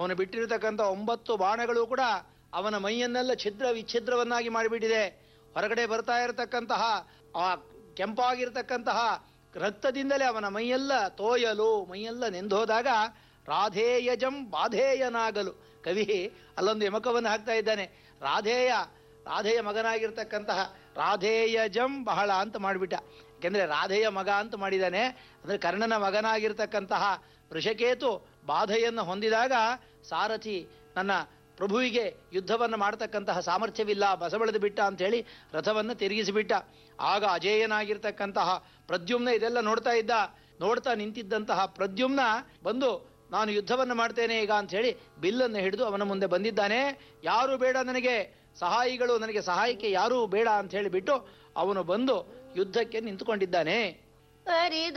ಅವನು ಬಿಟ್ಟಿರತಕ್ಕಂಥ ಒಂಬತ್ತು ಬಾಣಗಳು ಕೂಡ ಅವನ ಮೈಯನ್ನೆಲ್ಲ ಛಿದ್ರ ವಿಚ್ಛಿದ್ರವನ್ನಾಗಿ ಮಾಡಿಬಿಟ್ಟಿದೆ ಹೊರಗಡೆ ಬರ್ತಾ ಇರತಕ್ಕಂತಹ ಆ ಕೆಂಪಾಗಿರ್ತಕ್ಕಂತಹ ರಕ್ತದಿಂದಲೇ ಅವನ ಮೈಯೆಲ್ಲ ತೋಯಲು ಮೈಯೆಲ್ಲ ನೆಂದೋದಾಗ ರಾಧೇಯಜಂ ಬಾಧೇಯನಾಗಲು ಕವಿ ಅಲ್ಲೊಂದು ಯಮಕವನ್ನು ಹಾಕ್ತಾ ಇದ್ದಾನೆ ರಾಧೇಯ ರಾಧೆಯ ಮಗನಾಗಿರ್ತಕ್ಕಂತಹ ರಾಧೇಯಜಂ ಬಹಳ ಅಂತ ಮಾಡಿಬಿಟ್ಟ ಯಾಕೆಂದ್ರೆ ರಾಧೆಯ ಮಗ ಅಂತ ಮಾಡಿದ್ದಾನೆ ಅಂದ್ರೆ ಕರ್ಣನ ಮಗನಾಗಿರ್ತಕ್ಕಂತಹ ವೃಷಕೇತು ಬಾಧೆಯನ್ನು ಹೊಂದಿದಾಗ ಸಾರಥಿ ನನ್ನ ಪ್ರಭುವಿಗೆ ಯುದ್ಧವನ್ನು ಮಾಡತಕ್ಕಂತಹ ಸಾಮರ್ಥ್ಯವಿಲ್ಲ ಬಸಬಳೆದು ಬಿಟ್ಟ ಅಂತ ಹೇಳಿ ರಥವನ್ನು ತಿರುಗಿಸಿಬಿಟ್ಟ ಆಗ ಅಜೇಯನಾಗಿರ್ತಕ್ಕಂತಹ ಪ್ರದ್ಯುಮ್ನ ಇದೆಲ್ಲ ನೋಡ್ತಾ ಇದ್ದ ನೋಡ್ತಾ ನಿಂತಿದ್ದಂತಹ ಪ್ರದ್ಯುಮ್ನ ಬಂದು ನಾನು ಯುದ್ಧವನ್ನು ಮಾಡ್ತೇನೆ ಈಗ ಅಂತ ಹೇಳಿ ಬಿಲ್ಲನ್ನು ಹಿಡಿದು ಅವನ ಮುಂದೆ ಬಂದಿದ್ದಾನೆ ಯಾರು ಬೇಡ ನನಗೆ ಸಹಾಯಿಗಳು ನನಗೆ ಸಹಾಯಕ್ಕೆ ಯಾರೂ ಬೇಡ ಅಂತ ಹೇಳಿ ಬಿಟ್ಟು ಅವನು ಬಂದು ಯುದ್ಧಕ್ಕೆ ನಿಂತುಕೊಂಡಿದ್ದಾನೆ ಹರಿ